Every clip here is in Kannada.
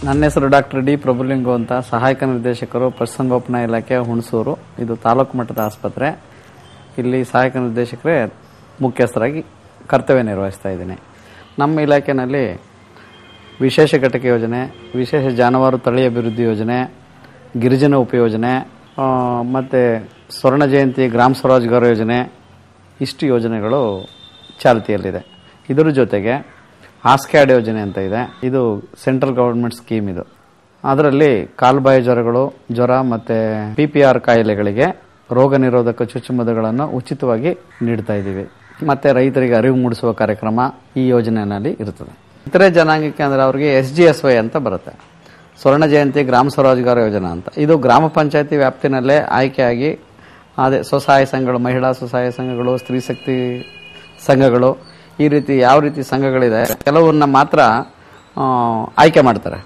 ನನ್ನ ಹೆಸರು ಡಾಕ್ಟರ್ ಡಿ ಪ್ರಭುಲಿಂಗು ಅಂತ ಸಹಾಯಕ ನಿರ್ದೇಶಕರು ಪಶುಸಂಗೋಪನಾ ಇಲಾಖೆ ಹುಣಸೂರು ಇದು ತಾಲೂಕು ಮಟ್ಟದ ಆಸ್ಪತ್ರೆ ಇಲ್ಲಿ ಸಹಾಯಕ ನಿರ್ದೇಶಕರೇ ಮುಖ್ಯಸ್ಥರಾಗಿ ಕರ್ತವ್ಯ ನಿರ್ವಹಿಸ್ತಾ ಇದ್ದೀನಿ ನಮ್ಮ ಇಲಾಖೆಯಲ್ಲಿ ವಿಶೇಷ ಘಟಕ ಯೋಜನೆ ವಿಶೇಷ ಜಾನುವಾರು ತಳಿ ಅಭಿವೃದ್ಧಿ ಯೋಜನೆ ಗಿರಿಜನ ಉಪಯೋಜನೆ ಆ, ಮತ್ತು ಸ್ವರ್ಣ ಜಯಂತಿ ಗ್ರಾಮ ಸ್ವರಾಜ್ಗಾರ ಯೋಜನೆ ಇಷ್ಟು ಯೋಜನೆಗಳು ಚಾಲ್ತಿಯಲ್ಲಿದೆ ಇದರ ಜೊತೆಗೆ ಆಸ್ಕ್ಯಾಡ್ ಯೋಜನೆ ಅಂತ ಇದೆ ಇದು ಸೆಂಟ್ರಲ್ ಗೌರ್ಮೆಂಟ್ ಸ್ಕೀಮ್ ಇದು ಅದರಲ್ಲಿ ಕಾಲ್ಬಾಯಿ ಜ್ವರಗಳು ಜ್ವರ ಮತ್ತು ಪಿ ಪಿ ಆರ್ ಕಾಯಿಲೆಗಳಿಗೆ ರೋಗ ನಿರೋಧಕ ಚುಚ್ಚುಮದ್ದುಗಳನ್ನು ಉಚಿತವಾಗಿ ನೀಡ್ತಾ ಇದ್ದೀವಿ ಮತ್ತು ರೈತರಿಗೆ ಅರಿವು ಮೂಡಿಸುವ ಕಾರ್ಯಕ್ರಮ ಈ ಯೋಜನೆಯಲ್ಲಿ ಇರುತ್ತದೆ ಇತರೆ ಜನಾಂಗಕ್ಕೆ ಅಂದರೆ ಅವರಿಗೆ ಎಸ್ ಜಿ ಎಸ್ ವೈ ಅಂತ ಬರುತ್ತೆ ಸ್ವರ್ಣ ಜಯಂತಿ ಗ್ರಾಮ ಸ್ವರೋಜ್ಗಾರ ಯೋಜನಾ ಅಂತ ಇದು ಗ್ರಾಮ ಪಂಚಾಯತಿ ವ್ಯಾಪ್ತಿನಲ್ಲೇ ಆಯ್ಕೆಯಾಗಿ ಅದೇ ಸ್ವಸಹಾಯ ಸಂಘಗಳು ಮಹಿಳಾ ಸ್ವಸಹಾಯ ಸಂಘಗಳು ಸ್ತ್ರೀ ಶಕ್ತಿ ಸಂಘಗಳು ಈ ರೀತಿ ಯಾವ ರೀತಿ ಸಂಘಗಳಿದೆ ಕೆಲವನ್ನ ಮಾತ್ರ ಆ, ಆಯ್ಕೆ ಮಾಡ್ತಾರೆ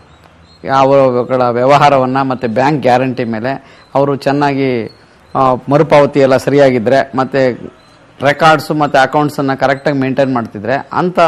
ಅವಗಳ ವ್ಯವಹಾರವನ್ನು ಮತ್ತು ಬ್ಯಾಂಕ್ ಗ್ಯಾರಂಟಿ ಮೇಲೆ ಅವರು ಚೆನ್ನಾಗಿ ಆ, ಮರುಪಾವತಿ ಎಲ್ಲ ಸರಿಯಾಗಿದ್ದರೆ ಮತ್ತು ರೆಕಾರ್ಡ್ಸು ಮತ್ತು ಅಕೌಂಟ್ಸನ್ನು ಕರೆಕ್ಟಾಗಿ ಮೇಂಟೈನ್ ಮಾಡ್ತಿದ್ರೆ ಅಂಥ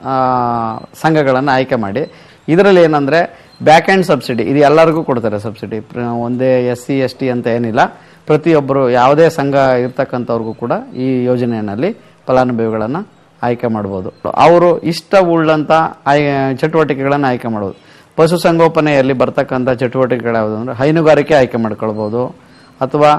ಸಂಘಗಳನ್ನು ಆಯ್ಕೆ ಮಾಡಿ ಇದರಲ್ಲಿ ಏನಂದರೆ ಬ್ಯಾಕ್ ಆ್ಯಂಡ್ ಸಬ್ಸಿಡಿ ಇದು ಎಲ್ಲರಿಗೂ ಕೊಡ್ತಾರೆ ಸಬ್ಸಿಡಿ ಪ್ರ- ಒಂದೇ ಎಸ್ ಸಿ ಎಸ್ ಟಿ ಅಂತ ಏನಿಲ್ಲ ಪ್ರತಿಯೊಬ್ಬರು ಯಾವುದೇ ಸಂಘ ಇರ್ತಕ್ಕಂಥವ್ರಿಗೂ ಕೂಡ ಈ ಯೋಜನೆಯಲ್ಲಿ ಫಲಾನುಭವಿಗಳನ್ನು ಆಯ್ಕೆ ಮಾಡ್ಬೋದು ಅವರು ಇಷ್ಟ ಉಳ್ಳಂಥ ಆಯ್ ಚಟುವಟಿಕೆಗಳನ್ನು ಆಯ್ಕೆ ಮಾಡ್ಬೋದು ಪಶುಸಂಗೋಪನೆಯಲ್ಲಿ ಬರ್ತಕ್ಕಂಥ ಚಟುವಟಿಕೆಗಳು ಯಾವುದು ಅಂದರೆ ಹೈನುಗಾರಿಕೆ ಆಯ್ಕೆ ಮಾಡ್ಕೊಳ್ಬೋದು ಅಥವಾ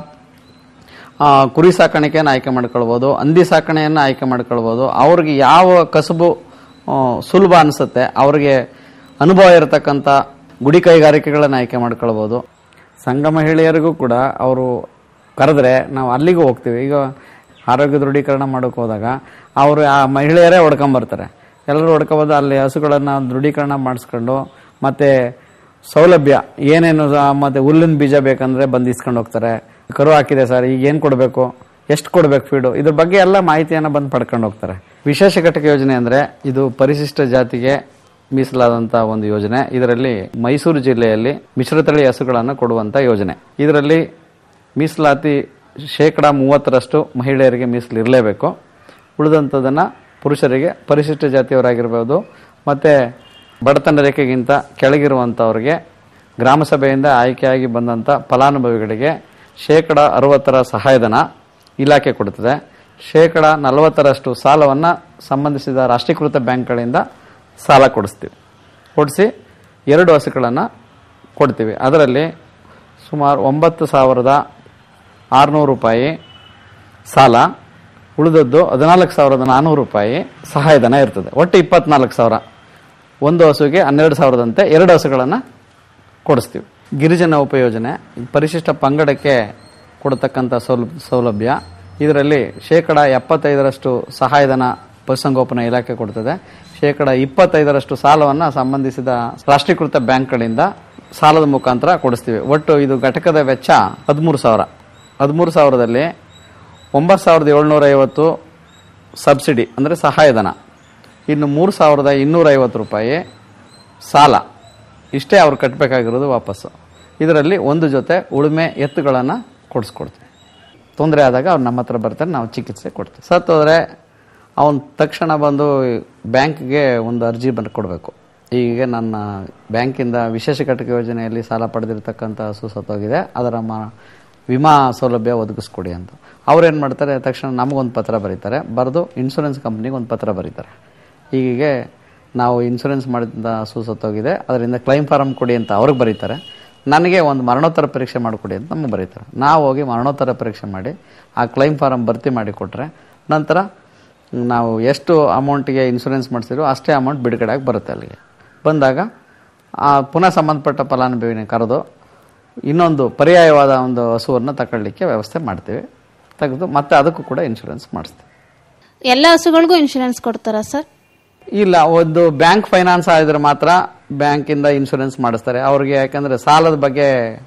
ಆ, ಕುರಿ ಸಾಕಾಣಿಕೆಯನ್ನು ಆಯ್ಕೆ ಮಾಡ್ಕೊಳ್ಬೋದು ಹಂದಿ ಸಾಕಣೆಯನ್ನು ಆಯ್ಕೆ ಮಾಡ್ಕೊಳ್ಬೋದು ಅವ್ರಿಗೆ ಯಾವ ಕಸುಬು ಆ, ಸುಲಭ ಅನಿಸುತ್ತೆ ಅವ್ರಿಗೆ ಅನುಭವ ಇರತಕ್ಕಂಥ ಗುಡಿ ಕೈಗಾರಿಕೆಗಳನ್ನು ಆಯ್ಕೆ ಮಾಡ್ಕೊಳ್ಬೋದು ಸಂಘ ಮಹಿಳೆಯರಿಗೂ ಕೂಡ ಅವರು ಕರೆದ್ರೆ ನಾವು ಅಲ್ಲಿಗೂ ಹೋಗ್ತೀವಿ ಈಗ ಆರೋಗ್ಯ ದೃಢೀಕರಣ ಮಾಡೋಕೆ ಹೋದಾಗ ಅವರು ಆ ಮಹಿಳೆಯರೇ ಹೊಡ್ಕೊಂಬರ್ತಾರೆ ಎಲ್ಲರೂ ಹೊಡ್ಕೊಬೋದು ಅಲ್ಲಿ ಹಸುಗಳನ್ನು ದೃಢೀಕರಣ ಮಾಡಿಸ್ಕೊಂಡು ಮತ್ತು ಸೌಲಭ್ಯ ಏನೇನು ಸ- ಮತ್ತೆ ಹುಲ್ಲಿನ ಬೀಜ ಬೇಕಂದ್ರೆ ಬಂದು ಇಸ್ಕೊಂಡು ಹೋಗ್ತಾರೆ ಕರು ಹಾಕಿದೆ ಸರ್ ಈಗ ಏನು ಕೊಡಬೇಕು ಎಷ್ಟು ಕೊಡಬೇಕು ಫೀಡು ಇದ್ರ ಬಗ್ಗೆ ಎಲ್ಲ ಮಾಹಿತಿಯನ್ನು ಬಂದು ಪಡ್ಕೊಂಡು ಹೋಗ್ತಾರೆ ವಿಶೇಷ ಘಟಕ ಯೋಜನೆ ಅಂದರೆ ಇದು ಪರಿಶಿಷ್ಟ ಜಾತಿಗೆ ಮೀಸಲಾದಂಥ ಒಂದು ಯೋಜನೆ ಇದರಲ್ಲಿ ಮೈಸೂರು ಜಿಲ್ಲೆಯಲ್ಲಿ ಮಿಶ್ರತಳಿ ಹಸುಗಳನ್ನು ಕೊಡುವಂಥ ಯೋಜನೆ ಇದರಲ್ಲಿ ಮೀಸಲಾತಿ ಶೇಕಡ ಮೂವತ್ತರಷ್ಟು ಮಹಿಳೆಯರಿಗೆ ಮೀಸಲು ಇರಲೇಬೇಕು ಉಳಿದಂಥದ್ದನ್ನು ಪುರುಷರಿಗೆ ಪರಿಶಿಷ್ಟ ಜಾತಿಯವರಾಗಿರ್ಬೋದು ಮತ್ತು ಬಡತನ ರೇಖೆಗಿಂತ ಕೆಳಗಿರುವಂಥವ್ರಿಗೆ ಗ್ರಾಮ ಸಭೆಯಿಂದ ಆಯ್ಕೆಯಾಗಿ ಬಂದಂಥ ಫಲಾನುಭವಿಗಳಿಗೆ ಶೇಕಡ ಅರವತ್ತರ ಸಹಾಯಧನ ಇಲಾಖೆ ಕೊಡುತ್ತದೆ ಶೇಕಡ ನಲವತ್ತರಷ್ಟು ಸಾಲವನ್ನು ಸಂಬಂಧಿಸಿದ ರಾಷ್ಟ್ರೀಕೃತ ಬ್ಯಾಂಕ್ಗಳಿಂದ ಸಾಲ ಕೊಡಿಸ್ತೀವಿ ಕೊಡಿಸಿ ಎರಡು ಹಸುಗಳನ್ನು ಕೊಡ್ತೀವಿ ಅದರಲ್ಲಿ ಸುಮಾರು ಒಂಬತ್ತು ಸಾವಿರದ ಆರುನೂರು ರೂಪಾಯಿ ಸಾಲ ಉಳಿದದ್ದು ಹದಿನಾಲ್ಕು ಸಾವಿರದ ನಾನ್ನೂರು ರೂಪಾಯಿ ಸಹಾಯಧನ ಇರ್ತದೆ ಒಟ್ಟು ಇಪ್ಪತ್ನಾಲ್ಕು ಸಾವಿರ ಒಂದು ಹಸುವಿಗೆ ಹನ್ನೆರಡು ಸಾವಿರದಂತೆ ಎರಡು ಹಸುಗಳನ್ನು ಕೊಡಿಸ್ತೀವಿ ಗಿರಿಜನ ಉಪಯೋಜನೆ ಪರಿಶಿಷ್ಟ ಪಂಗಡಕ್ಕೆ ಕೊಡತಕ್ಕಂಥ ಸೌಲ ಸೌಲಭ್ಯ ಇದರಲ್ಲಿ ಶೇಕಡ ಎಪ್ಪತ್ತೈದರಷ್ಟು ಸಹಾಯಧನ ಪಶುಸಂಗೋಪನಾ ಇಲಾಖೆ ಕೊಡ್ತದೆ ಶೇಕಡ ಇಪ್ಪತ್ತೈದರಷ್ಟು ಸಾಲವನ್ನು ಸಂಬಂಧಿಸಿದ ರಾಷ್ಟ್ರೀಕೃತ ಬ್ಯಾಂಕ್ಗಳಿಂದ ಸಾಲದ ಮುಖಾಂತರ ಕೊಡಿಸ್ತೀವಿ ಒಟ್ಟು ಇದು ಘಟಕದ ವೆಚ್ಚ ಹದಿಮೂರು ಸಾವಿರ ಹದಿಮೂರು ಸಾವಿರದಲ್ಲಿ ಒಂಬತ್ತು ಸಾವಿರದ ಏಳ್ನೂರ ಐವತ್ತು ಸಬ್ಸಿಡಿ ಅಂದರೆ ಸಹಾಯಧನ ಇನ್ನು ಮೂರು ಸಾವಿರದ ಇನ್ನೂರ ಐವತ್ತು ರೂಪಾಯಿ ಸಾಲ ಇಷ್ಟೇ ಅವ್ರು ಕಟ್ಟಬೇಕಾಗಿರೋದು ವಾಪಸ್ಸು ಇದರಲ್ಲಿ ಒಂದು ಜೊತೆ ಉಳುಮೆ ಎತ್ತುಗಳನ್ನು ಕೊಡಿಸ್ಕೊಡ್ತೀವಿ ತೊಂದರೆ ಆದಾಗ ಅವ್ರು ನಮ್ಮ ಹತ್ರ ಬರ್ತಾರೆ ನಾವು ಚಿಕಿತ್ಸೆ ಕೊಡ್ತೀವಿ ಸತ್ತೋದ್ರೆ ಅವನು ತಕ್ಷಣ ಬಂದು ಬ್ಯಾಂಕ್ಗೆ ಒಂದು ಅರ್ಜಿ ಬಂದು ಕೊಡಬೇಕು ಈಗ ನನ್ನ ಬ್ಯಾಂಕಿಂದ ವಿಶೇಷ ಘಟಕ ಯೋಜನೆಯಲ್ಲಿ ಸಾಲ ಪಡೆದಿರ್ತಕ್ಕಂಥ ಹಸು ಸತ್ತೋಗಿದೆ ಅದರ ಮ ವಿಮಾ ಸೌಲಭ್ಯ ಒದಗಿಸ್ಕೊಡಿ ಅಂತ ಅವ್ರೇನು ಮಾಡ್ತಾರೆ ತಕ್ಷಣ ನಮಗೊಂದು ಪತ್ರ ಬರೀತಾರೆ ಬರೆದು ಇನ್ಶೂರೆನ್ಸ್ ಕಂಪ್ನಿಗೆ ಒಂದು ಪತ್ರ ಬರೀತಾರೆ ಹೀಗೆ ನಾವು ಇನ್ಶೂರೆನ್ಸ್ ಮಾಡಿದ ಹಸು ಸತ್ತೋಗಿದೆ ಅದರಿಂದ ಕ್ಲೈಮ್ ಫಾರಮ್ ಕೊಡಿ ಅಂತ ಅವ್ರಿಗೆ ಬರೀತಾರೆ ನನಗೆ ಒಂದು ಮರಣೋತ್ತರ ಪರೀಕ್ಷೆ ಮಾಡಿಕೊಡಿ ಅಂತ ನಮಗೆ ಬರೀತಾರೆ ನಾವು ಹೋಗಿ ಮರಣೋತ್ತರ ಪರೀಕ್ಷೆ ಮಾಡಿ ಆ ಕ್ಲೈಮ್ ಫಾರಮ್ ಭರ್ತಿ ಮಾಡಿ ಕೊಟ್ಟರೆ ನಂತರ ನಾವು ಎಷ್ಟು ಅಮೌಂಟಿಗೆ ಇನ್ಶೂರೆನ್ಸ್ ಮಾಡಿಸಿರೋ ಅಷ್ಟೇ ಅಮೌಂಟ್ ಬಿಡುಗಡೆಯಾಗಿ ಬರುತ್ತೆ ಅಲ್ಲಿಗೆ ಬಂದಾಗ ಆ ಪುನಃ ಸಂಬಂಧಪಟ್ಟ ಫಲಾನುಭವಿನ ಕರೆದು ಇನ್ನೊಂದು ಪರ್ಯಾಯವಾದ ಒಂದು ಹಸುವನ್ನು ತಗೊಳ್ಳಿಕ್ಕೆ ವ್ಯವಸ್ಥೆ ಮಾಡ್ತೀವಿ ತೆಗೆದು ಮತ್ತೆ ಅದಕ್ಕೂ ಕೂಡ ಇನ್ಶೂರೆನ್ಸ್ ಮಾಡಿಸ್ತೀವಿ ಎಲ್ಲ ಹಸುಗಳಿಗೂ ಇನ್ಶೂರೆನ್ಸ್ ಕೊಡ್ತಾರಾ ಸರ್ ಇಲ್ಲ ಒಂದು ಬ್ಯಾಂಕ್ ಫೈನಾನ್ಸ್ ಆಗಿದ್ರೆ ಮಾತ್ರ ಬ್ಯಾಂಕಿಂದ ಇನ್ಶೂರೆನ್ಸ್ ಮಾಡಿಸ್ತಾರೆ ಅವ್ರಿಗೆ ಯಾಕಂದ್ರೆ ಸಾಲದ ಬಗ್ಗೆ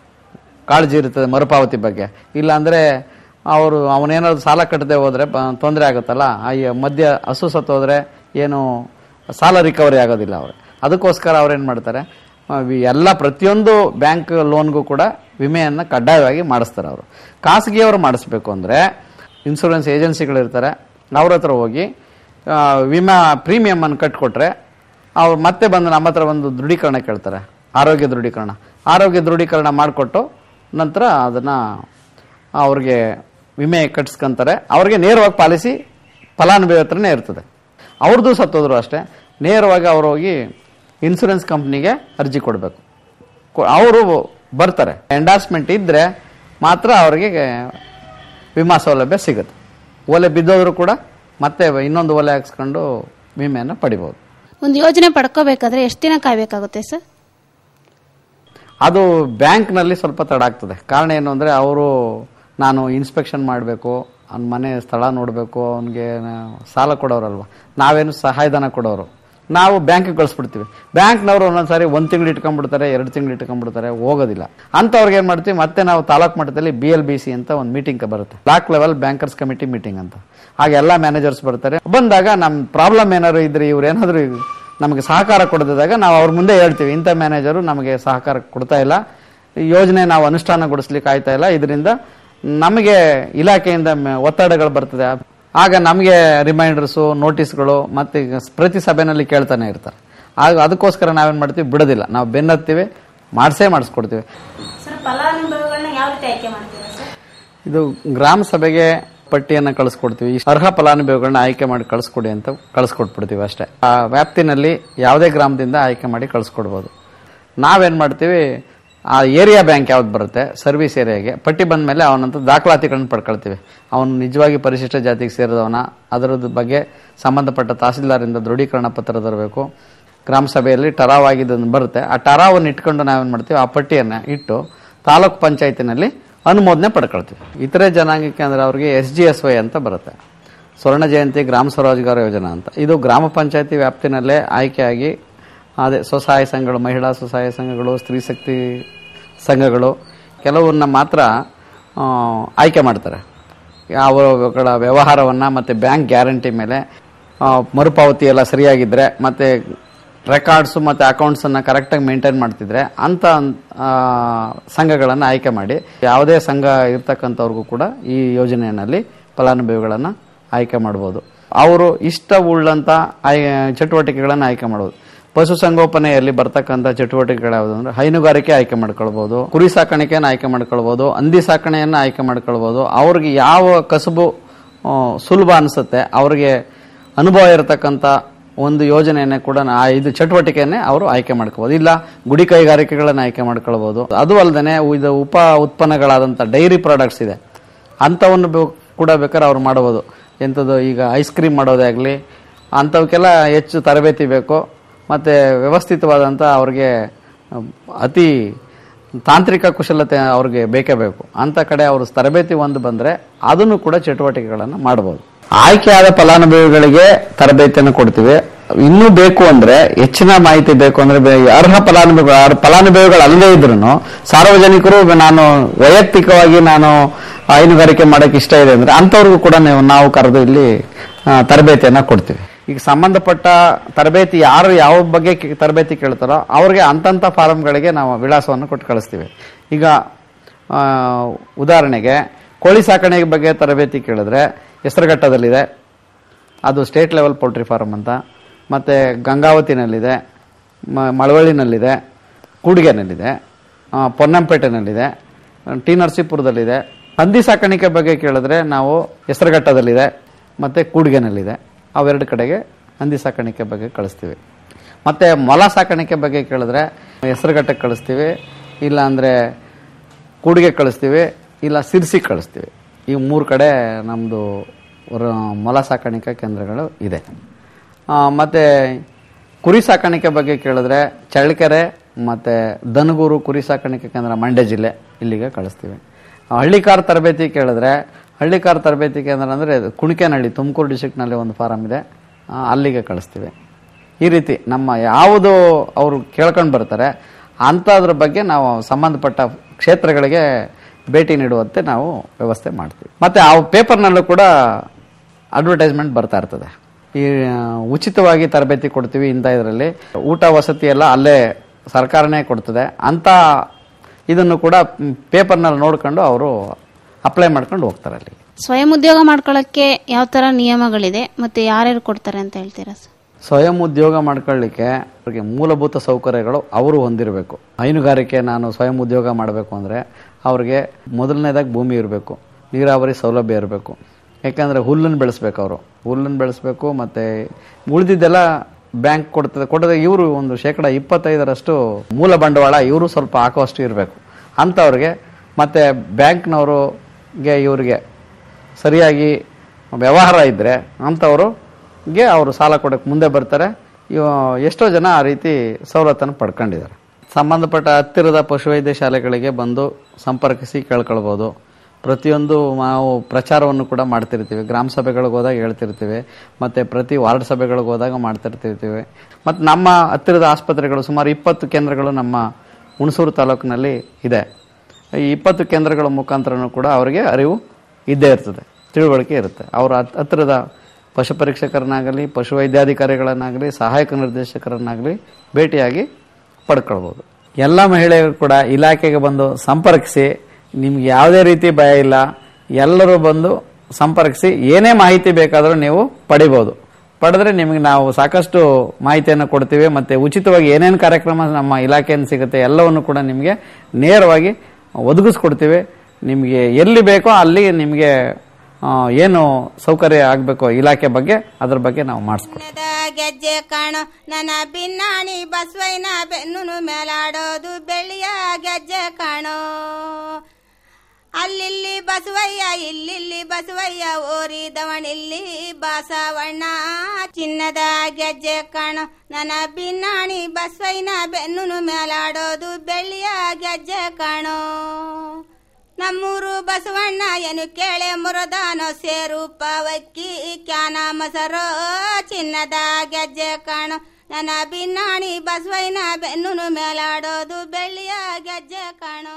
ಕಾಳಜಿ ಇರ್ತದೆ ಮರುಪಾವತಿ ಬಗ್ಗೆ ಇಲ್ಲ ಅಂದ್ರೆ ಅವರು ಅವನೇನಾದ್ರು ಸಾಲ ಕಟ್ಟದೆ ಹೋದ್ರೆ ತೊಂದರೆ ಆಗುತ್ತಲ್ಲ ಆ ಈ ಮಧ್ಯ ಹಸು ಸತ್ತೋದ್ರೆ ಏನು ಸಾಲ ರಿಕವರಿ ಆಗೋದಿಲ್ಲ ಅವ್ರು ಅದಕ್ಕೋಸ್ಕರ ಅವ್ರೇನು ಮಾಡ್ತಾರೆ ಆ, ವಿ- ಎಲ್ಲ ಪ್ರತಿಯೊಂದು ಬ್ಯಾಂಕ್ ಲೋನ್ಗೂ ಕೂಡ ವಿಮೆಯನ್ನು ಕಡ್ಡಾಯವಾಗಿ ಮಾಡಿಸ್ತಾರೆ ಅವರು ಖಾಸಗಿಯವರು ಮಾಡಿಸ್ಬೇಕು ಅಂದರೆ ಇನ್ಶೂರೆನ್ಸ್ ಏಜೆನ್ಸಿಗಳಿರ್ತಾರೆ ಅವ್ರ ಹತ್ರ ಹೋಗಿ ಆ, ವಿಮಾ ಪ್ರೀಮಿಯಮನ್ನು ಕಟ್ಕೊಟ್ರೆ ಅವ್ರು ಮತ್ತೆ ಬಂದು ನಮ್ಮ ಹತ್ರ ಒಂದು ದೃಢೀಕರಣ ಕೇಳ್ತಾರೆ ಆರೋಗ್ಯ ದೃಢೀಕರಣ ಆರೋಗ್ಯ ದೃಢೀಕರಣ ಮಾಡಿಕೊಟ್ಟು ನಂತರ ಅದನ್ನು ಅವ್ರಿಗೆ ವಿಮೆ ಕಟ್ಸ್ಕೊಂತಾರೆ ಅವ್ರಿಗೆ ನೇರವಾಗಿ ಪಾಲಿಸಿ ಫಲಾನುಭವಿ ಹತ್ರನೇ ಇರ್ತದೆ ಅವ್ರದ್ದು ಸತ್ತೋದ್ರು ಅಷ್ಟೇ ನೇರವಾಗಿ ಅವ್ರು ಹೋಗಿ ಇನ್ಸೂರೆನ್ಸ್ ಕಂಪ್ನಿಗೆ ಅರ್ಜಿ ಕೊಡಬೇಕು ಅವರು ಬರ್ತಾರೆ ಎಂಡಾರ್ಸ್ಮೆಂಟ್ ಇದ್ದರೆ ಮಾತ್ರ ಅವರಿಗೆ ವಿಮಾ ಸೌಲಭ್ಯ ಸಿಗುತ್ತೆ ಒಲೆ ಬಿದ್ದೋದ್ರು ಕೂಡ ಮತ್ತೆ ಇನ್ನೊಂದು ಒಲೆ ಹಾಕ್ಸ್ಕೊಂಡು ವಿಮೆಯನ್ನು ಪಡಿಬೋದು ಒಂದು ಯೋಜನೆ ಪಡ್ಕೋಬೇಕಾದ್ರೆ ಎಷ್ಟು ದಿನ ಕಾಯ್ಬೇಕಾಗುತ್ತೆ ಸರ್ ಅದು ಬ್ಯಾಂಕ್ನಲ್ಲಿ ಸ್ವಲ್ಪ ತಡ ಆಗ್ತದೆ ಕಾರಣ ಏನು ಅಂದರೆ ಅವರು ನಾನು ಇನ್ಸ್ಪೆಕ್ಷನ್ ಮಾಡಬೇಕು ಅವ್ನ ಮನೆ ಸ್ಥಳ ನೋಡಬೇಕು ಅವನಿಗೆ ಸಾಲ ಕೊಡೋರಲ್ವ ನಾವೇನು ಸಹಾಯಧನ ಕೊಡೋರು ನಾವು ಬ್ಯಾಂಕಿಗೆ ಕಳಿಸ್ಬಿಡ್ತೀವಿ ಬ್ಯಾಂಕ್ನವರು ಒಂದೊಂದ್ಸಾರಿ ಒಂದು ತಿಂಗಳು ಇಟ್ಕೊಂಡ್ಬಿಡ್ತಾರೆ ಎರಡು ತಿಂಗಳು ಇಟ್ಕೊಂಡ್ಬಿಡ್ತಾರೆ ಹೋಗೋದಿಲ್ಲ ಅಂಥವ್ರಿಗೆ ಏನು ಮಾಡ್ತೀವಿ ಮತ್ತೆ ನಾವು ತಾಲೂಕು ಮಟ್ಟದಲ್ಲಿ ಬಿ ಎಲ್ ಬಿ ಸಿ ಅಂತ ಒಂದು ಮೀಟಿಂಗ್ ಬರುತ್ತೆ block level bankers committee meeting ಅಂತ ಆಗ ಎಲ್ಲ ಮ್ಯಾನೇಜರ್ಸ್ ಬರ್ತಾರೆ ಬಂದಾಗ ನಮ್ಮ ಪ್ರಾಬ್ಲಮ್ ಏನಾದ್ರು ಇದ್ರೆ ಇವ್ರು ಏನಾದರೂ ನಮಗೆ ಸಹಕಾರ ಕೊಡದಿದ್ದಾಗ ನಾವು ಅವ್ರ ಮುಂದೆ ಹೇಳ್ತೀವಿ ಇಂಥ ಮ್ಯಾನೇಜರು ನಮಗೆ ಸಹಕಾರ ಕೊಡ್ತಾ ಇಲ್ಲ ಈ ಯೋಜನೆ ನಾವು ಅನುಷ್ಠಾನಗೊಳಿಸ್ಲಿಕ್ಕೆ ಆಯ್ತಾ ಇಲ್ಲ ಇದರಿಂದ ನಮಗೆ ಇಲಾಖೆಯಿಂದ ಮ- ಒತ್ತಡಗಳು ಬರ್ತದೆ ಆಗ ನಮಗೆ ರಿಮೈಂಡರ್ಸು ನೋಟಿಸ್ಗಳು ಮತ್ತೆ ಈಗ ಪ್ರತಿ ಸಭೆಯಲ್ಲಿ ಕೇಳ್ತಾನೆ ಇರ್ತಾರೆ ಆಗ ಅದಕ್ಕೋಸ್ಕರ ನಾವೇನು ಮಾಡ್ತೀವಿ ಬಿಡೋದಿಲ್ಲ ನಾವು ಬೆನ್ನತ್ತೀವಿ ಮಾಡಿಸೇ ಮಾಡಿಸ್ಕೊಡ್ತೀವಿ ಸರ್ ಫಲಾನುಭವಿಗಳನ್ನ ಯಾವ ರೀತಿ ಆಯ್ಕೆ ಮಾಡ್ತೀರಾ ಸರ್ ಇದು ಗ್ರಾಮ ಸಭೆಗೆ ಪಟ್ಟಿಯನ್ನು ಕಳಿಸ್ಕೊಡ್ತೀವಿ ಈ ಅರ್ಹ ಫಲಾನುಭವಿಗಳನ್ನ ಆಯ್ಕೆ ಮಾಡಿ ಕಳಿಸ್ಕೊಡಿ ಅಂತ ಕಳಿಸ್ಕೊಟ್ಬಿಡ್ತೀವಿ ಅಷ್ಟೇ ಆ ವ್ಯಾಪ್ತಿನಲ್ಲಿ ಯಾವುದೇ ಗ್ರಾಮದಿಂದ ಆಯ್ಕೆ ಮಾಡಿ ಕಳಿಸ್ಕೊಡ್ಬೋದು ನಾವೇನು ಮಾಡ್ತೀವಿ ಆ ಏರಿಯಾ ಬ್ಯಾಂಕ್ ಯಾವ್ದು ಬರುತ್ತೆ ಸರ್ವಿಸ್ ಏರಿಯಾಗೆ ಪಟ್ಟಿ ಬಂದ ಮೇಲೆ ಅವನಂತ ದಾಖಲಾತಿಗಳನ್ನ ಪಡ್ಕೊಳ್ತೀವಿ ಅವನು ನಿಜವಾಗಿ ಪರಿಶಿಷ್ಟ ಜಾತಿಗೆ ಸೇರಿದವನ ಅದರದ್ದು ಬಗ್ಗೆ ಸಂಬಂಧಪಟ್ಟ ತಹಸೀಲ್ದಾರಿಂದ ದೃಢೀಕರಣ ಪತ್ರ ತರಬೇಕು ಗ್ರಾಮ ಸಭೆಯಲ್ಲಿ ಟರಾವ್ ಆಗಿದ್ದನ್ನು ಬರುತ್ತೆ ಆ ಟರಾವನ್ನು ಇಟ್ಕೊಂಡು ನಾವೇನು ಮಾಡ್ತೀವಿ ಆ ಪಟ್ಟಿಯನ್ನು ಇಟ್ಟು ತಾಲೂಕ್ ಪಂಚಾಯತಿನಲ್ಲಿ ಅನುಮೋದನೆ ಪಡ್ಕೊಳ್ತೀವಿ ಇತರೆ ಜನಾಂಗಕ್ಕೆ ಅಂದರೆ ಅವ್ರಿಗೆ ಎಸ್ ಜಿ ಎಸ್ ವೈ ಅಂತ ಬರುತ್ತೆ ಸ್ವರ್ಣ ಜಯಂತಿ ಗ್ರಾಮ ಸ್ವರೋಜ್ಗಾರ ಯೋಜನಾ ಅಂತ ಇದು ಗ್ರಾಮ ಪಂಚಾಯತಿ ವ್ಯಾಪ್ತಿನಲ್ಲೇ ಆಯ್ಕೆಯಾಗಿ ಅದೇ ಸ್ವಸಹಾಯ ಸಂಘಗಳು ಮಹಿಳಾ ಸ್ವಸಹಾಯ ಸಂಘಗಳು ಸ್ತ್ರೀ ಶಕ್ತಿ ಸಂಘಗಳು ಕೆಲವನ್ನ ಮಾತ್ರ ಆ, ಆಯ್ಕೆ ಮಾಡ್ತಾರೆ ಅವಗಳ ವ್ಯವಹಾರವನ್ನು ಮತ್ತು ಬ್ಯಾಂಕ್ ಗ್ಯಾರಂಟಿ ಮೇಲೆ ಆ, ಮರುಪಾವತಿ ಎಲ್ಲ ಸರಿಯಾಗಿದ್ದರೆ ಮತ್ತು ರೆಕಾರ್ಡ್ಸು ಮತ್ತು ಅಕೌಂಟ್ಸನ್ನು ಕರೆಕ್ಟಾಗಿ ಮೇಂಟೈನ್ ಮಾಡ್ತಿದ್ರೆ ಅಂಥ ಸಂಘಗಳನ್ನು ಆಯ್ಕೆ ಮಾಡಿ ಯಾವುದೇ ಸಂಘ ಇರ್ತಕ್ಕಂಥವ್ರಿಗೂ ಕೂಡ ಈ ಯೋಜನೆಯಲ್ಲಿ ಫಲಾನುಭವಿಗಳನ್ನು ಆಯ್ಕೆ ಮಾಡ್ಬೋದು ಅವರು ಇಷ್ಟವುಳ್ಳಂಥ ಆಯ್ ಚಟುವಟಿಕೆಗಳನ್ನು ಆಯ್ಕೆ ಮಾಡ್ಬೋದು ಪಶುಸಂಗೋಪನೆಯಲ್ಲಿ ಬರ್ತಕ್ಕಂಥ ಚಟುವಟಿಕೆಗಳು ಯಾವುದು ಅಂದ್ರೆ ಹೈನುಗಾರಿಕೆ ಆಯ್ಕೆ ಮಾಡ್ಕೊಳ್ಬೋದು ಕುರಿ ಸಾಕಾಣಿಕೆಯನ್ನು ಆಯ್ಕೆ ಮಾಡ್ಕೊಳ್ಬೋದು ಹಂದಿ ಸಾಕಣೆಯನ್ನು ಆಯ್ಕೆ ಮಾಡ್ಕೊಳ್ಬೋದು ಅವ್ರಿಗೆ ಯಾವ ಕಸುಬು ಆ, ಸುಲಭ ಅನಿಸುತ್ತೆ ಅವ್ರಿಗೆ ಅನುಭವ ಇರತಕ್ಕಂಥ ಒಂದು ಯೋಜನೆಯನ್ನೇ ಕೂಡ ಆ ಇದು ಚಟುವಟಿಕೆಯನ್ನೇ ಅವರು ಆಯ್ಕೆ ಮಾಡ್ಕೋಬಹುದು ಇಲ್ಲ ಗುಡಿ ಕೈಗಾರಿಕೆಗಳನ್ನು ಆಯ್ಕೆ ಮಾಡ್ಕೊಳ್ಬೋದು ಅದು ಅಲ್ಲದೆ ಇದು ಉಪ ಉತ್ಪನ್ನಗಳಾದಂಥ ಡೈರಿ ಪ್ರಾಡಕ್ಟ್ಸ್ ಇದೆ ಅಂಥವನ್ನು ಬೆ- ಕೂಡ ಬೇಕಾದ್ರೆ ಅವ್ರು ಮಾಡಬಹುದು ಎಂಥದ್ದು ಈಗ ಐಸ್ ಕ್ರೀಮ್ ಮಾಡೋದೇ ಆಗಲಿ ಅಂಥವಕ್ಕೆಲ್ಲ ಹೆಚ್ಚು ತರಬೇತಿ ಬೇಕು ಮತ್ತು ವ್ಯವಸ್ಥಿತವಾದಂಥ ಅವ್ರಿಗೆ ಅಮ್, ಅತಿ ತಾಂತ್ರಿಕ ಕುಶಲತೆ ಅವ್ರಿಗೆ ಬೇಕೇ ಬೇಕು ಅಂತ ಕಡೆ ಅವರು ತರಬೇತಿ ಒಂದು ಬಂದರೆ ಅದನ್ನು ಕೂಡ ಚಟುವಟಿಕೆಗಳನ್ನು ಮಾಡ್ಬೋದು ಆಯ್ಕೆಯಾದ ಫಲಾನುಭವಿಗಳಿಗೆ ತರಬೇತಿಯನ್ನು ಕೊಡ್ತೀವಿ ಇನ್ನೂ ಬೇಕು ಅಂದ್ರೆ ಹೆಚ್ಚಿನ ಮಾಹಿತಿ ಬೇಕು ಅಂದ್ರೆ ಬೆ- ಅರ್ಹ ಫಲಾನುಭವಿಗಳು ಅರ್ಹ ಫಲಾನುಭವಿಗಳು ಅಲ್ಲದೇ ಇದ್ರು ಸಾರ್ವಜನಿಕರು ನಾನು ವೈಯಕ್ತಿಕವಾಗಿ ನಾನು ಹೈನುಗಾರಿಕೆ ಮಾಡಕ್ಕೆ ಇಷ್ಟ ಇದೆ ಅಂದ್ರೆ ಅಂಥವ್ರಿಗೂ ಕೂಡ ನೀವು ನಾವು ಕರೆದು ಇಲ್ಲಿ ಆ, ತರಬೇತಿಯನ್ನ ಕೊಡ್ತೀವಿ ಈಗ ಸಂಬಂಧಪಟ್ಟ ತರಬೇತಿ ಯಾರು ಯಾವ ಬಗ್ಗೆ ಕೇ- ತರಬೇತಿ ಕೇಳ್ತಾರೋ ಅವ್ರಿಗೆ ಅಂತಂಥ ಫಾರಮ್ಗಳಿಗೆ ನಾವು ವಿಳಾಸವನ್ನು ಕೊಟ್ಟು ಕಳಿಸ್ತೀವಿ ಈಗ ಆ, ಉದಾಹರಣೆಗೆ ಕೋಳಿ ಸಾಕಣೆ ಬಗ್ಗೆ ತರಬೇತಿ ಕೇಳಿದ್ರೆ ಹೆಸರುಘಟ್ಟದಲ್ಲಿದೆ ಅದು ಸ್ಟೇಟ್ ಲೆವೆಲ್ ಪೋಲ್ಟ್ರಿ ಫಾರ್ಮ್ ಅಂತ ಮತ್ತು ಗಂಗಾವತಿನಲ್ಲಿದೆ ಮ- ಮಳವಳ್ಳಿನಲ್ಲಿದೆ ಕೂಡಿಗೆನಲ್ಲಿದೆ ಆ, ಪೊನ್ನಂಪೇಟೆನಲ್ಲಿದೆ ಟಿ ನರಸೀಪುರದಲ್ಲಿದೆ ಹಂದಿ ಸಾಕಾಣಿಕೆ ಬಗ್ಗೆ ಕೇಳಿದ್ರೆ ನಾವು ಹೆಸರುಘಟ್ಟದಲ್ಲಿದೆ ಮತ್ತು ಕೂಡಿಗೆನಲ್ಲಿದೆ ಅವೆರಡು ಕಡೆಗೆ ಹಂದಿ ಸಾಕಾಣಿಕೆ ಬಗ್ಗೆ ಕಳಿಸ್ತೀವಿ ಮತ್ತು ಮೊಲ ಸಾಕಾಣಿಕೆ ಬಗ್ಗೆ ಕೇಳಿದ್ರೆ ಹೆಸರುಘಟ್ಟಕ್ಕೆ ಕಳಿಸ್ತೀವಿ ಇಲ್ಲ ಅಂದರೆ ಕೂಡಿಗೆ ಕಳಿಸ್ತೀವಿ ಇಲ್ಲ ಸಿರ್ಸಿ ಕಳಿಸ್ತೀವಿ ಈ ಮೂರು ಕಡೆ ನಮ್ಮದು ಮೊಲ ಸಾಕಾಣಿಕೆ ಕೇಂದ್ರಗಳು ಇದೆ ಆ, ಮತ್ತೆ ಕುರಿ ಸಾಕಾಣಿಕೆ ಬಗ್ಗೆ ಕೇಳಿದ್ರೆ ಚಳ್ಳಕೆರೆ ಮತ್ತು ದನಗೂರು ಕುರಿ ಸಾಕಾಣಿಕೆ ಕೇಂದ್ರ ಮಂಡ್ಯ ಜಿಲ್ಲೆ ಇಲ್ಲಿಗೆ ಕಳಿಸ್ತೀವಿ ಹಳ್ಳಿಕಾರ್ ತರಬೇತಿ ಕೇಳಿದ್ರೆ ಹಳ್ಳಿಕಾರ್ ತರಬೇತಿ ಕೇಂದ್ರ ಅಂದರೆ ಕುಣಿಕೆನಹಳ್ಳಿ ತುಮಕೂರು ಡಿಸ್ಟ್ರಿಕ್ನಲ್ಲಿ ಒಂದು ಫಾರಮ್ ಇದೆ ಆ, ಅಲ್ಲಿಗೆ ಕಳಿಸ್ತೀವಿ ಈ ರೀತಿ ನಮ್ಮ ಯಾವುದು ಅವರು ಕೇಳ್ಕೊಂಡು ಬರ್ತಾರೆ ಅಂಥದ್ರ ಬಗ್ಗೆ ನಾವು ಸಂಬಂಧಪಟ್ಟ ಕ್ಷೇತ್ರಗಳಿಗೆ ಭೇಟಿ ನೀಡುವಂತೆ ನಾವು ವ್ಯವಸ್ಥೆ ಮಾಡ್ತೀವಿ ಮತ್ತು ಆ ಪೇಪರ್ನಲ್ಲೂ ಕೂಡ ಅಡ್ವರ್ಟೈಸ್ಮೆಂಟ್ ಬರ್ತಾ ಇರ್ತದೆ ಈ ಆ, ಉಚಿತವಾಗಿ ತರಬೇತಿ ಕೊಡ್ತೀವಿ ಇಂಥ ಇದರಲ್ಲಿ ಊಟ ವಸತಿ ಎಲ್ಲ ಅಲ್ಲೇ ಸರ್ಕಾರನೇ ಕೊಡ್ತದೆ ಅಂತ ಇದನ್ನು ಕೂಡ ಪೇಪರ್ನಲ್ಲಿ ನೋಡ್ಕೊಂಡು ಅವರು ಅಪ್ಲೈ ಮಾಡ್ಕೊಂಡು ಹೋಗ್ತಾರೆ ಅಲ್ಲಿ ಸ್ವಯಂ ಉದ್ಯೋಗ ಮಾಡ್ಕೊಳ್ಳೋಕ್ಕೆ ಯಾವ ಥರ ನಿಯಮಗಳಿದೆ ಮತ್ತು ಯಾರ್ಯಾರು ಕೊಡ್ತಾರೆ ಅಂತ ಹೇಳ್ತೀರಾ ಸರ್ ಸ್ವಯಂ ಉದ್ಯೋಗ ಮಾಡ್ಕೊಳ್ಳಿಕ್ಕೆ ಅವ್ರಿಗೆ ಮೂಲಭೂತ ಸೌಕರ್ಯಗಳು ಅವರು ಹೊಂದಿರಬೇಕು ಹೈನುಗಾರಿಕೆ ನಾನು ಸ್ವಯಂ ಉದ್ಯೋಗ ಮಾಡಬೇಕು ಅಂದರೆ ಅವ್ರಿಗೆ ಮೊದಲನೇದಾಗಿ ಭೂಮಿ ಇರಬೇಕು ನೀರಾವರಿ ಸೌಲಭ್ಯ ಇರಬೇಕು ಯಾಕಂದರೆ ಹುಲ್ಲನ್ನು ಬೆಳೆಸ್ಬೇಕು ಅವರು ಹುಲ್ಲನ್ನು ಬೆಳೆಸ್ಬೇಕು ಮತ್ತು ಉಳಿದಿದ್ದೆಲ್ಲ ಬ್ಯಾಂಕ್ ಕೊಡ್ತದೆ ಕೊಡದೆ ಇವರು ಒಂದು ಶೇಕಡ ಇಪ್ಪತ್ತೈದರಷ್ಟು ಮೂಲ ಬಂಡವಾಳ ಇವರು ಸ್ವಲ್ಪ ಹಾಕುವಷ್ಟು ಇರಬೇಕು ಅಂಥವ್ರಿಗೆ ಮತ್ತು ಬ್ಯಾಂಕ್ನವ್ರಿಗೆ ಇವರಿಗೆ ಸರಿಯಾಗಿ ವ್ಯವಹಾರ ಇದ್ದರೆ ಅಂಥವ್ರಿಗೆ ಅವರು ಸಾಲ ಕೊಡೋಕ್ಕೆ ಮುಂದೆ ಬರ್ತಾರೆ ಇವ ಎಷ್ಟೋ ಜನ ಆ ರೀತಿ ಸವಲತ್ತನ್ನು ಪಡ್ಕೊಂಡಿದ್ದಾರೆ ಸಂಬಂಧಪಟ್ಟ ಹತ್ತಿರದ ಪಶುವೈದ್ಯ ಶಾಲೆಗಳಿಗೆ ಬಂದು ಸಂಪರ್ಕಿಸಿ ಕೇಳ್ಕೊಳ್ಬೋದು ಪ್ರತಿಯೊಂದು ನಾವು ಪ್ರಚಾರವನ್ನು ಕೂಡ ಮಾಡ್ತಿರ್ತೀವಿ ಗ್ರಾಮ ಸಭೆಗಳಿಗೆ ಹೋದಾಗ ಹೇಳ್ತಿರ್ತೀವಿ ಮತ್ತು ಪ್ರತಿ ವಾರ್ಡ್ ಸಭೆಗಳಿಗೆ ಹೋದಾಗ ಮಾಡ್ತಿರ್ತಿರ್ತೀವಿ ಮತ್ತು ನಮ್ಮ ಹತ್ತಿರದ ಆಸ್ಪತ್ರೆಗಳು ಸುಮಾರು ಇಪ್ಪತ್ತು ಕೇಂದ್ರಗಳು ನಮ್ಮ ಹುಣಸೂರು ತಾಲೂಕಿನಲ್ಲಿ ಇದೆ ಈ ಇಪ್ಪತ್ತು ಕೇಂದ್ರಗಳ ಮುಖಾಂತರನೂ ಕೂಡ ಅವರಿಗೆ ಅರಿವು ಇದ್ದೇ ಇರ್ತದೆ ತಿಳುವಳಿಕೆ ಇರುತ್ತೆ ಅವರ ಹತ್- ಹತ್ತಿರದ ಪಶು ಪರೀಕ್ಷಕರನ್ನಾಗಲಿ ಪಶು ವೈದ್ಯಾಧಿಕಾರಿಗಳನ್ನಾಗಲಿ ಸಹಾಯಕ ನಿರ್ದೇಶಕರನ್ನಾಗಲಿ ಭೇಟಿಯಾಗಿ ಪಡ್ಕೊಳ್ಬೋದು ಎಲ್ಲ ಮಹಿಳೆಯರು ಕೂಡ ಇಲಾಖೆಗೆ ಬಂದು ಸಂಪರ್ಕಿಸಿ ನಿಮ್ಗೆ ಯಾವುದೇ ರೀತಿ ಭಯ ಇಲ್ಲ ಎಲ್ಲರೂ ಬಂದು ಸಂಪರ್ಕಿಸಿ ಏನೇ ಮಾಹಿತಿ ಬೇಕಾದರೂ ನೀವು ಪಡಿಬೋದು ಪಡೆದ್ರೆ ನಿಮಗೆ ನಾವು ಸಾಕಷ್ಟು ಮಾಹಿತಿಯನ್ನು ಕೊಡ್ತೀವಿ ಮತ್ತು ಉಚಿತವಾಗಿ ಏನೇನು ಕಾರ್ಯಕ್ರಮ ನಮ್ಮ ಇಲಾಖೆಯಿಂದ ಸಿಗುತ್ತೆ ಎಲ್ಲವನ್ನು ಕೂಡ ನಿಮಗೆ ನೇರವಾಗಿ ಒದಗಿಸ್ಕೊಡ್ತೀವಿ ನಿಮಗೆ ಎಲ್ಲಿ ಬೇಕೋ ಅಲ್ಲಿ ನಿಮಗೆ ಆ, ಏನು ಸೌಕರ್ಯ ಆಗಬೇಕೋ ಇಲಾಖೆ ಬಗ್ಗೆ ಅದ್ರ ಬಗ್ಗೆ ನಾವು ಮಾಡಿಸ್ಕೊಡ್ತೀವಿ ಚಿನ್ನದ ಗೆಜ್ಜೆ ಕಾಣೋ ನನ್ನ ಬಿನ್ನಾಣಿ ಬಸವಯ್ಯನ ಬೆನ್ನು ಮೇಲಾಡೋದು ಬೆಳ್ಳಿಯ ಗೆಜ್ಜೆ ಕಾಣೋ ಅಲ್ಲಿಲ್ಲಿ ಬಸವಯ್ಯ ಇಲ್ಲಿಲ್ಲಿ ಬಸವಯ್ಯ ಓರಿದವಣಿಲ್ಲಿ ಬಾಸವಣ್ಣ ಚಿನ್ನದ ಗೆಜ್ಜೆ ಕಾಣೋ ನನ್ನ ಬಿನ್ನಾಣಿ ಬಸವಯ್ಯನ ಬೆನ್ನು ಮೇಲಾಡೋದು ಬೆಳ್ಳಿಯ ಗೆಜ್ಜೆ ಕಾಣೋ ನಮ್ಮೂರು ಬಸವಣ್ಣ ಏನು ಕೇಳೆ ಮುರದಾನೋ ಸೇರು ಪಾವಕ್ಕಿ ಕ್ಯಾನ ಮಸರೋ ಚಿನ್ನದ ಗೆಜ್ಜೆ ಕಾಣೋ ನನ್ನ ಬಿನ್ನಾಣಿ ಬಸವಯ್ಯನ ಬೆನ್ನು ಮೇಲಾಡೋದು ಬೆಳ್ಳಿಯ ಗೆಜ್ಜೆ ಕಾಣೋ